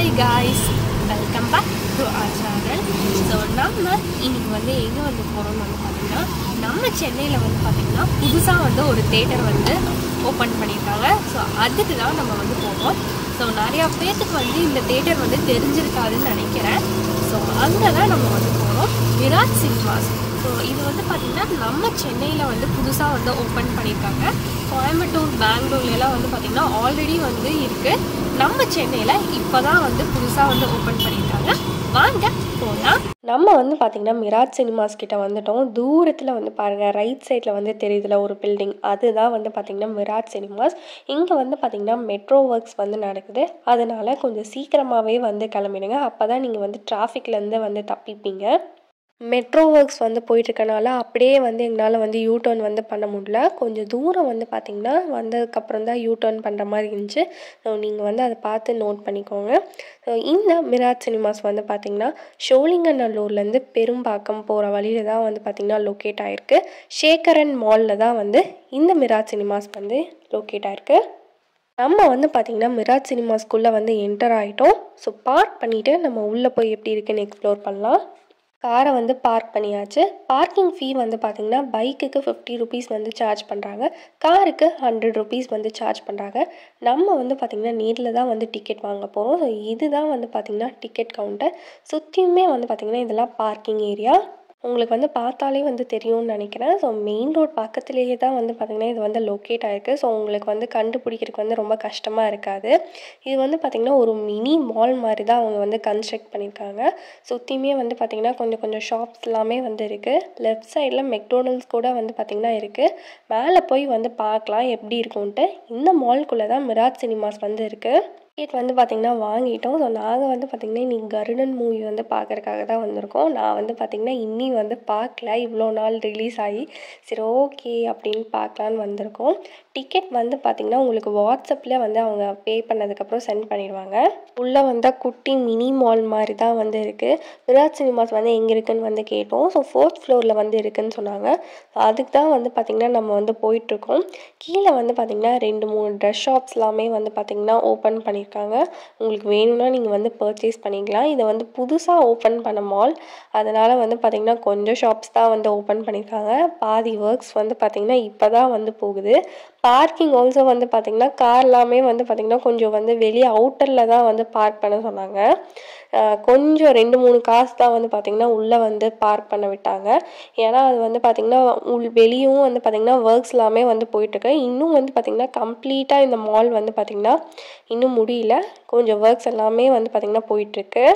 hi guys welcome back to our channel so நம்ம இன்னைக்கு வந்து எங்கே வந்து போகிறோம்னு வந்து பார்த்தீங்கன்னா நம்ம சென்னையில் வந்து பார்த்திங்கன்னா புதுசாக வந்து ஒரு தேட்டர் வந்து ஓப்பன் பண்ணியிருக்காங்க ஸோ அதுக்கு தான் நம்ம வந்து போகிறோம் ஸோ நிறையா பேர்த்துக்கு வந்து இந்த தேட்டர் வந்து தெரிஞ்சிருக்காதுன்னு நினைக்கிறேன் ஸோ அங்கே தான் நம்ம வந்து போகிறோம் விராட் சினிமாஸ் ஸோ இது வந்து பார்த்திங்கன்னா நம்ம சென்னையில் வந்து புதுசாக வந்து ஓப்பன் பண்ணியிருக்காங்க கோயம்புத்தூர் பெங்களூர்லாம் வந்து பார்த்திங்கன்னா ஆல்ரெடி வந்து இருக்குது நம்ம சென்னையில் இப்போ தான் வந்து புதுசாக வந்து ஓப்பன் பண்ணியிருக்காங்க வாங்க போகலாம் நம்ம வந்து பார்த்திங்கன்னா மிராஜ் சினிமாஸ் கிட்ட வந்துட்டோம் தூரத்தில் வந்து பாருங்கள் ரைட் சைடில் வந்து தெரியுதுல ஒரு பில்டிங் அதுதான் வந்து பார்த்திங்கன்னா மிராஜ் சினிமாஸ் இங்கே வந்து பார்த்திங்கன்னா மெட்ரோ ஒர்க்ஸ் வந்து நடக்குது அதனால் கொஞ்சம் சீக்கிரமாகவே வந்து கிளம்பிடுங்க அப்போ தான் நீங்கள் வந்து டிராஃபிக்லேருந்து வந்து தப்பிப்பீங்க மெட்ரோ ஒர்க்ஸ் வந்து போயிட்டுருக்கனால அப்படியே வந்து எங்களால் வந்து யூ டர்ன் வந்து பண்ண முடியல கொஞ்சம் தூரம் வந்து பார்த்திங்கன்னா வந்ததுக்கப்புறம் தான் யூ டர்ன் பண்ணுற மாதிரி இருந்துச்சு ஸோ நீங்கள் வந்து அதை பார்த்து நோட் பண்ணிக்கோங்க ஸோ இந்த மிராஜ் சினிமாஸ் வந்து பார்த்திங்கன்னா ஷோலிங்கநல்லூர்லேருந்து பெரும்பாக்கம் போகிற வழியில் தான் வந்து பார்த்திங்கன்னா லொக்கேட் ஆகிருக்கு ஷேகரன் மாலில் தான் வந்து இந்த மிராஜ் சினிமாஸ் வந்து லொக்கேட் ஆகிருக்கு நம்ம வந்து பார்த்திங்கன்னா மிராஜ் சினிமாஸ்குள்ளே வந்து என்டர் ஆகிட்டோம் ஸோ பார்க் பண்ணிவிட்டு நம்ம உள்ளே போய் எப்படி இருக்குன்னு எக்ஸ்ப்ளோர் பண்ணலாம் காரை வந்து பார்க் பண்ணியாச்சு பார்க்கிங் ஃபீ வந்து பார்த்திங்கன்னா பைக்குக்கு ஃபிஃப்டி ருபீஸ் வந்து சார்ஜ் பண்ணுறாங்க காருக்கு ஹண்ட்ரட் ருபீஸ் வந்து சார்ஜ் பண்ணுறாங்க நம்ம வந்து பார்த்திங்கன்னா நேரில் தான் வந்து டிக்கெட் வாங்க போகிறோம் ஸோ இதுதான் வந்து பார்த்திங்கன்னா டிக்கெட் கவுண்டர் சுற்றியுமே வந்து பார்த்திங்கன்னா இதெல்லாம் பார்க்கிங் ஏரியா உங்களுக்கு வந்து பார்த்தாலே வந்து தெரியும்னு நினைக்கிறேன் ஸோ மெயின் ரோட் பக்கத்துலேயே தான் வந்து பார்த்திங்கன்னா இது வந்து லொக்கேட் ஆகிருக்கு ஸோ உங்களுக்கு வந்து கண்டுபிடிக்கிறதுக்கு வந்து ரொம்ப கஷ்டமாக இருக்காது இது வந்து பார்த்திங்கன்னா ஒரு மினி மால் மாதிரி தான் அவங்க வந்து கன்ஸ்ட்ரக்ட் பண்ணியிருக்காங்க சுற்றியுமே வந்து பார்த்திங்கன்னா கொஞ்சம் கொஞ்சம் ஷாப்ஸ் எல்லாமே வந்து இருக்குது லெஃப்ட் சைடில் மெக்டோனல்ஸ் கூட வந்து பார்த்திங்கன்னா இருக்குது மேலே போய் வந்து பார்க்கலாம் எப்படி இருக்கும்ன்ட்டு இந்த மால்குள்ளே தான் மிராஜ் சினிமாஸ் வந்து இருக்குது டிக்கெட் வந்து பார்த்திங்கன்னா வாங்கிட்டோம் ஸோ நாங்கள் வந்து பார்த்திங்கன்னா இன்றைக்கி கருடன் மூவி வந்து பார்க்குறக்காக தான் வந்திருக்கோம் நான் வந்து பார்த்திங்கன்னா இன்னி வந்து பார்க்கல இவ்வளோ நாள் ரிலீஸ் ஆகி சரி ஓகே அப்படின்னு பார்க்கலான்னு வந்திருக்கோம் டிக்கெட் வந்து பார்த்திங்கன்னா உங்களுக்கு வாட்ஸ்அப்பில் வந்து அவங்க பே பண்ணதுக்கப்புறம் சென்ட் பண்ணிடுவாங்க உள்ளே வந்தால் குட்டி மினி மால் மாதிரி தான் வந்து இருக்குது விராட் சினிமாஸ் வந்து எங்கே இருக்குதுன்னு வந்து கேட்டோம் ஸோ ஃபோர்த் ஃப்ளோரில் வந்து இருக்குதுன்னு சொன்னாங்க அதுக்கு தான் வந்து பார்த்திங்கன்னா நம்ம வந்து போயிட்டுருக்கோம் கீழே வந்து பார்த்திங்கன்னா ரெண்டு மூணு ட்ரெஸ் ஷாப்ஸ் எல்லாமே வந்து பார்த்திங்கன்னா ஓப்பன் பண்ணி பண்ணியிருக்காங்க உங்களுக்கு வேணும்னா நீங்கள் வந்து பர்ச்சேஸ் பண்ணிக்கலாம் இதை வந்து புதுசாக ஓப்பன் பண்ண மால் அதனால் வந்து பார்த்திங்கன்னா கொஞ்சம் ஷாப்ஸ் தான் வந்து ஓப்பன் பண்ணியிருக்காங்க பாதி ஒர்க்ஸ் வந்து பார்த்திங்கன்னா இப்போ தான் வந்து போகுது பார்க்கிங் ஆல்சோ வந்து பார்த்திங்கன்னா கார் எல்லாமே வந்து பார்த்திங்கன்னா கொஞ்சம் வந்து வெளியே அவுட்டரில் தான் வந்து பார்க் பண்ண சொன்னாங்க கொஞ்சம் ரெண்டு மூணு காசு தான் வந்து பார்த்திங்கன்னா உள்ளே வந்து பார்க் பண்ண விட்டாங்க ஏன்னா அது வந்து பார்த்திங்கன்னா உள் வெளியும் வந்து பார்த்திங்கன்னா ஒர்க்ஸ் எல்லாமே வந்து போயிட்டுருக்கு இன்னும் வந்து பார்த்திங்கன்னா கம்ப்ளீட்டாக இந்த மால் வந்து பார்த்திங்கன்னா இன்னும் முடியல கொஞ்சம் ஒர்க்ஸ் எல்லாமே வந்து பார்த்திங்கன்னா போயிட்டுருக்கு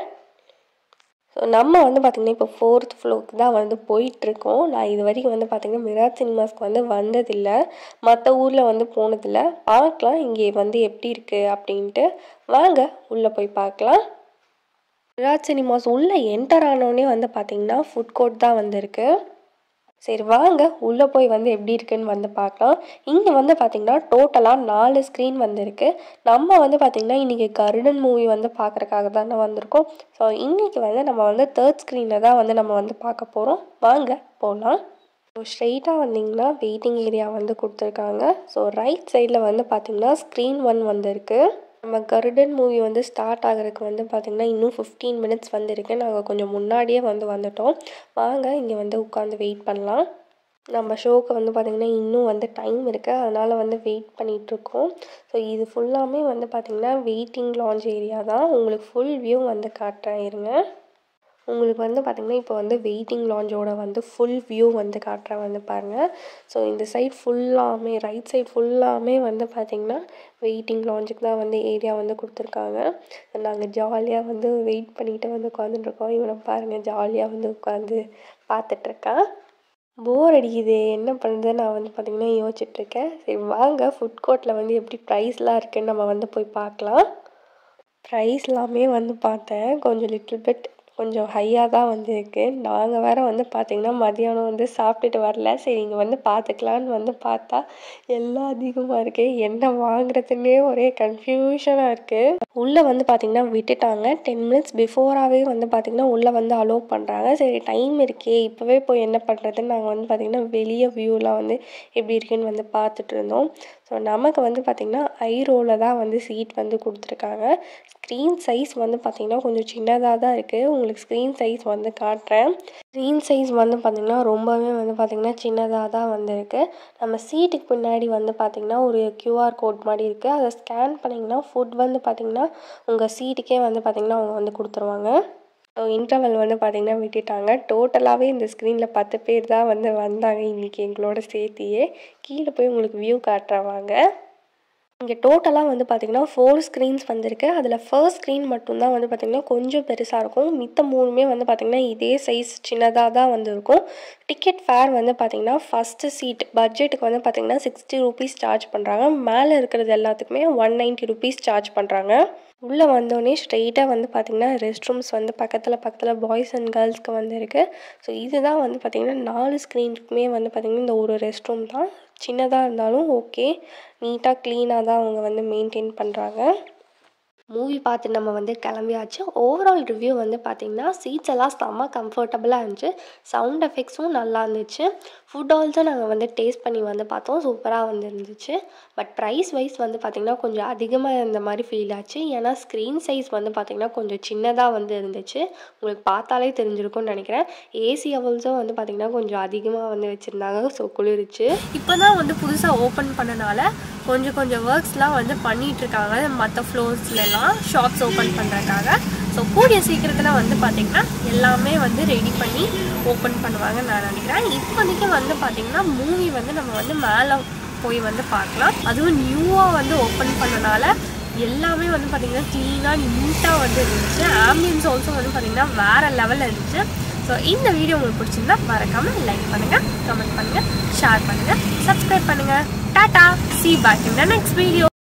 ஸோ நம்ம வந்து பார்த்திங்கன்னா இப்போ ஃபோர்த் ஃப்ளோருக்கு தான் வந்து போயிட்டுருக்கோம் நான் இது வரைக்கும் வந்து பார்த்திங்கன்னா மிராஜ் சினிமாஸ்க்கு வந்து வந்ததில்லை மற்ற ஊரில் வந்து போனதில்லை பார்க்கலாம் இங்கே வந்து எப்படி இருக்குது அப்படின்ட்டு வாங்க உள்ளே போய் பார்க்கலாம் மிராஜ் சினிமாஸ் உள்ளே என்டர் ஆனோடனே வந்து பார்த்திங்கன்னா ஃபுட் கோர்ட் தான் வந்திருக்கு சரி வாங்க உள்ளே போய் வந்து எப்படி இருக்குன்னு வந்து பார்க்கலாம் இங்கே வந்து பார்த்திங்கன்னா டோட்டலாக நாலு ஸ்க்ரீன் வந்துருக்கு நம்ம வந்து பார்த்திங்கன்னா இன்றைக்கி கருடன் மூவி வந்து பார்க்குறக்காக தானே வந்திருக்கோம் ஸோ இன்றைக்கி வந்து நம்ம வந்து தேர்ட் ஸ்க்ரீனில் தான் வந்து நம்ம வந்து பார்க்க போகிறோம் வாங்க போகலாம் ஸோ ஸ்ட்ரெயிட்டாக வந்திங்கன்னா வெயிட்டிங் ஏரியா வந்து கொடுத்துருக்காங்க ஸோ ரைட் சைடில் வந்து பார்த்திங்கன்னா ஸ்க்ரீன் ஒன் வந்திருக்கு நம்ம கருடன் மூவி வந்து ஸ்டார்ட் ஆகிறதுக்கு வந்து பார்த்திங்கன்னா இன்னும் ஃபிஃப்டீன் மினிட்ஸ் வந்து இருக்குது நாங்கள் கொஞ்சம் முன்னாடியே வந்து வந்துட்டோம் வாங்க இங்கே வந்து உட்காந்து வெயிட் பண்ணலாம் நம்ம ஷோக்கு வந்து பார்த்திங்கன்னா இன்னும் வந்து டைம் இருக்குது அதனால் வந்து வெயிட் பண்ணிகிட்ருக்கோம் ஸோ இது ஃபுல்லாமே வந்து பார்த்திங்கன்னா வெயிட்டிங் லான்ச் ஏரியா தான் உங்களுக்கு ஃபுல் வியூ வந்து காட்டுறேன் இருங்க உங்களுக்கு வந்து பார்த்திங்கன்னா இப்போ வந்து வெயிட்டிங் லான்ச்சோட வந்து ஃபுல் வியூ வந்து காட்டுறேன் வந்து பாருங்கள் ஸோ இந்த சைட் ஃபுல்லாமே ரைட் சைட் ஃபுல்லாமே வந்து பார்த்திங்கன்னா வெயிட்டிங் லான்ச்சுக்கு தான் வந்து ஏரியா வந்து கொடுத்துருக்காங்க நாங்கள் ஜாலியாக வந்து வெயிட் பண்ணிட்டு வந்து உட்காந்துட்ருக்கோம் இவனை பாருங்கள் ஜாலியாக வந்து உட்காந்து பார்த்துட்ருக்கான் போர் அடிக்குது என்ன பண்ணுறது நான் வந்து பார்த்திங்கன்னா யோசிச்சுட்ருக்கேன் சரி வாங்க ஃபுட் கோர்ட்டில் வந்து எப்படி ப்ரைஸ்லாம் இருக்குன்னு நம்ம வந்து போய் பார்க்கலாம் ப்ரைஸ் எல்லாமே வந்து பார்த்தேன் கொஞ்சம் லிட்டில் பிட் கொஞ்சம் ஹையாக தான் வந்து இருக்குது நாங்கள் வேறு வந்து பார்த்திங்கன்னா மதியானம் வந்து சாப்பிட்டுட்டு வரல சரி இங்கே வந்து பார்த்துக்கலான்னு வந்து பார்த்தா எல்லாம் அதிகமாக இருக்குது என்ன வாங்குறதுன்னே ஒரே கன்ஃபியூஷனாக இருக்குது உள்ளே வந்து பார்த்திங்கன்னா விட்டுட்டாங்க டென் மினிட்ஸ் பிஃபோராகவே வந்து பார்த்திங்கன்னா உள்ளே வந்து அலோவ் பண்ணுறாங்க சரி டைம் இருக்கே இப்போவே போய் என்ன பண்ணுறதுன்னு நாங்கள் வந்து பார்த்திங்கன்னா வெளியே வியூலாம் வந்து எப்படி இருக்குன்னு வந்து பார்த்துட்டு இருந்தோம் ஸோ நமக்கு வந்து பார்த்திங்கன்னா ஐ ரோவில் தான் வந்து சீட் வந்து கொடுத்துருக்காங்க ஸ்க்ரீன் சைஸ் வந்து பார்த்திங்கன்னா கொஞ்சம் சின்னதாக தான் இருக்குது உங்களுக்கு ஸ்க்ரீன் சைஸ் வந்து காட்டுறேன் ஸ்க்ரீன் சைஸ் வந்து பார்த்திங்கன்னா ரொம்பவே வந்து பார்த்திங்கன்னா சின்னதாக தான் வந்திருக்கு நம்ம சீட்டுக்கு பின்னாடி வந்து பார்த்திங்கன்னா ஒரு க்யூஆர் கோட் மாதிரி இருக்குது அதை ஸ்கேன் பண்ணிங்கன்னா ஃபுட் வந்து பார்த்திங்கன்னா உங்கள் சீட்டுக்கே வந்து பார்த்திங்கன்னா அவங்க வந்து கொடுத்துருவாங்க ஸோ இன்டர்வல் வந்து பார்த்திங்கன்னா விட்டுட்டாங்க டோட்டலாகவே இந்த ஸ்க்ரீனில் பத்து பேர் தான் வந்து வந்தாங்க இன்றைக்கி எங்களோட சேர்த்தியே கீழே போய் உங்களுக்கு வியூ காட்டுறவாங்க இங்கே டோட்டலாக வந்து பார்த்திங்கன்னா ஃபோர் ஸ்க்ரீன்ஸ் வந்திருக்கு அதில் ஃபர்ஸ்ட் ஸ்க்ரீன் மட்டும்தான் வந்து பார்த்திங்கன்னா கொஞ்சம் பெருசாக இருக்கும் மித்த மூணுமே வந்து பார்த்திங்கன்னா இதே சைஸ் சின்னதாக தான் வந்து இருக்கும் டிக்கெட் ஃபேர் வந்து பார்த்திங்கன்னா ஃபஸ்ட்டு சீட் பட்ஜெட்டுக்கு வந்து பார்த்திங்கன்னா சிக்ஸ்டி ருபீஸ் சார்ஜ் பண்ணுறாங்க மேலே இருக்கிறது எல்லாத்துக்குமே ஒன் நைன்ட்டி ருபீஸ் சார்ஜ் பண்ணுறாங்க உள்ளே வந்தோடனே ஸ்ட்ரெயிட்டாக வந்து பார்த்திங்கன்னா ரெஸ்ட் ரூம்ஸ் வந்து பக்கத்தில் பக்கத்தில் பாய்ஸ் அண்ட் கேர்ள்ஸ்க்கு வந்து இருக்குது ஸோ இதுதான் வந்து பார்த்திங்கன்னா நாலு ஸ்க்ரீனுக்குமே வந்து பார்த்திங்கன்னா இந்த ஒரு ரெஸ்ட் ரூம் தான் சின்னதாக இருந்தாலும் ஓகே நீட்டாக க்ளீனாக தான் அவங்க வந்து மெயின்டைன் பண்ணுறாங்க மூவி பார்த்து நம்ம வந்து கிளம்பியாச்சு ஓவரால் ரிவ்யூ வந்து பார்த்திங்கன்னா சீட்ஸ் எல்லாம் செம்ம கம்ஃபர்டபுளாக இருந்துச்சு சவுண்ட் எஃபெக்ட்ஸும் நல்லா இருந்துச்சு ஃபுட் ஆல்சோ நாங்கள் வந்து டேஸ்ட் பண்ணி வந்து பார்த்தோம் சூப்பராக வந்து இருந்துச்சு பட் ப்ரைஸ் வைஸ் வந்து பார்த்திங்கன்னா கொஞ்சம் அதிகமாக இருந்த மாதிரி ஃபீல் ஆச்சு ஏன்னா ஸ்க்ரீன் சைஸ் வந்து பார்த்திங்கன்னா கொஞ்சம் சின்னதாக வந்து இருந்துச்சு உங்களுக்கு பார்த்தாலே தெரிஞ்சிருக்கும்னு நினைக்கிறேன் ஏசி அவல்ஸும் வந்து பார்த்திங்கன்னா கொஞ்சம் அதிகமாக வந்து வச்சுருந்தாங்க ஸோ குளிர்ச்சு இப்போ தான் வந்து புதுசாக ஓப்பன் பண்ணனால கொஞ்சம் கொஞ்சம் ஒர்க்ஸ்லாம் வந்து பண்ணிகிட்ருக்காங்க மற்ற ஃப்ளோர்ஸ்லாம் ஷாப்ஸ் ஓப்பன் பண்ணுறதுக்காக ஸோ கூடிய சீக்கிரத்தில் வந்து பார்த்திங்கன்னா எல்லாமே வந்து ரெடி பண்ணி ஓப்பன் பண்ணுவாங்கன்னு நான் நினைக்கிறேன் இப்போதைக்கு வந்து பார்த்திங்கன்னா மூவி வந்து நம்ம வந்து மேலே போய் வந்து பார்க்கலாம் அதுவும் நியூவாக வந்து ஓப்பன் பண்ணனால எல்லாமே வந்து பார்த்திங்கன்னா க்ளீனாக நீட்டாக வந்து இருந்துச்சு ஆம்பியன்ஸ் ஆல்சோ வந்து பார்த்திங்கன்னா வேறு லெவலில் இருந்துச்சு ஸோ இந்த வீடியோ உங்களுக்கு பிடிச்சிருந்தா மறக்காமல் லைக் பண்ணுங்கள் கமெண்ட் பண்ணுங்கள் ஷேர் பண்ணுங்கள் சப்ஸ்கிரைப் பண்ணுங்கள் டாட்டா சி பேக் இந்த நெக்ஸ்ட் வீடியோ